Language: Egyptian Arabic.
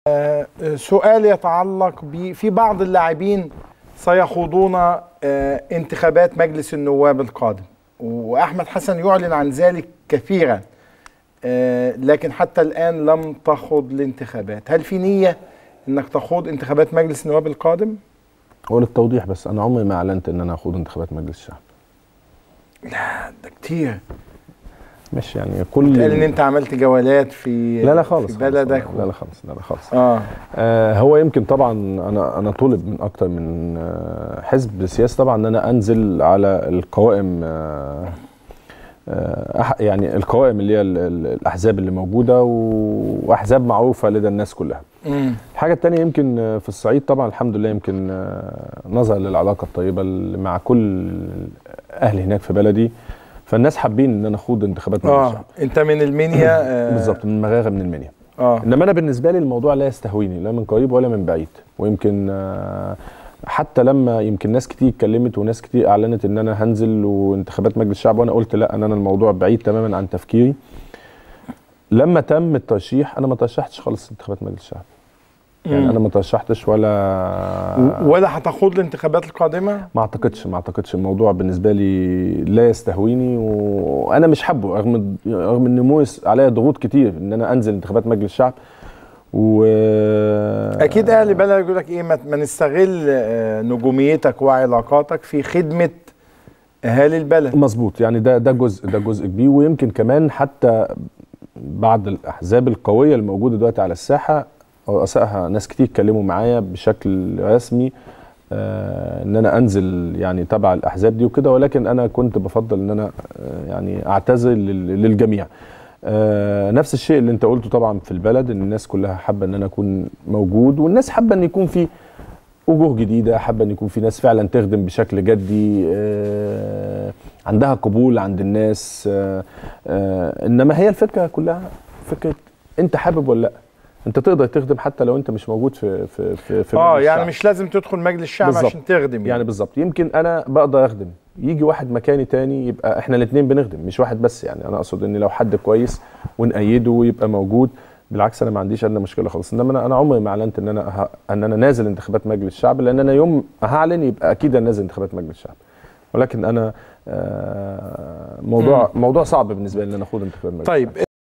آه، سؤال يتعلق ب في بعض اللاعبين سيخوضون آه، انتخابات مجلس النواب القادم واحمد حسن يعلن عن ذلك كثيرا آه، لكن حتى الان لم تخوض الانتخابات هل في نيه انك تخوض انتخابات مجلس النواب القادم هو للتوضيح بس انا عمري ما اعلنت ان انا اخوض انتخابات مجلس الشعب لا ده كتير مش يعني كل قال ان انت عملت جولات في لا لا خالص في بلدك خالص لا لا خالص لا لا خالص اه آه هو يمكن طبعا انا انا طلب من اكتر من آه حزب سياسي طبعا ان انا انزل على القوائم آه آه أح- يعني القوائم اللي هي ال- ال- الاحزاب اللي موجوده و- واحزاب معروفه لدى الناس كلها امم الحاجة التانية يمكن آه، في الصعيد طبعا الحمد لله يمكن آه، نظرا للعلاقة الطيبة اللي مع كل أهل هناك في بلدي فالناس حابين إن أنا أخوض انتخابات مجلس اه الشعب انت من المنيا آه بالظبط من مغاغة من المنيا اه إنما أنا بالنسبة لي الموضوع لا يستهويني لا من قريب ولا من بعيد ويمكن آه، حتى لما يمكن ناس كتير اتكلمت وناس كتير اعلنت ان انا هنزل وانتخابات مجلس الشعب وانا قلت لا ان انا الموضوع بعيد تماما عن تفكيري لما تم الترشيح انا ما ترشحتش خالص انتخابات مجلس الشعب يعني مم. انا ما ترشحتش ولا و- ولا هتخوض الانتخابات القادمه ما اعتقدش ما اعتقدش الموضوع بالنسبه لي لا يستهويني وانا مش حابه رغم رغم ان مويس عليا ضغوط كتير ان انا انزل انتخابات مجلس الشعب و اكيد اهل بلدك يقول لك ايه ما ما نستغل آه، نجوميتك وعلاقاتك في خدمه اهالي البلد مظبوط يعني ده ده جزء ده جزء كبير ويمكن كمان حتى بعض الاحزاب القويه الموجوده دلوقتي على الساحه رؤسائها ناس كتير اتكلموا معايا بشكل رسمي آه ان انا انزل يعني تبع الاحزاب دي وكده ولكن انا كنت بفضل ان انا آه يعني اعتذر لل- للجميع آه نفس الشيء اللي انت قلته طبعا في البلد ان الناس كلها حابه ان انا اكون موجود والناس حابه ان يكون في وجوه جديده حابه ان يكون في ناس فعلا تخدم بشكل جدي آه، عندها قبول عند الناس آه، آه، انما هي الفكره كلها فكره انت حابب ولا لا انت تقدر تخدم حتى لو انت مش موجود في في في, في اه مجلس يعني الشعب. مش لازم تدخل مجلس الشعب بالظبط. عشان تخدم يعني بالظبط يمكن انا بقدر اخدم يجي واحد مكاني تاني يبقى احنا الاثنين بنخدم مش واحد بس يعني انا اقصد ان لو حد كويس ونأيده ويبقى موجود بالعكس انا ما عنديش ادنى مشكله خالص انما انا انا عمري ما اعلنت ان انا ه... ان انا نازل انتخابات مجلس الشعب لان انا يوم هعلن يبقى اكيد انا نازل انتخابات مجلس الشعب ولكن انا آه، موضوع موضوع صعب بالنسبه لي ان انا اخوض انتخابات مجلس الشعب طيب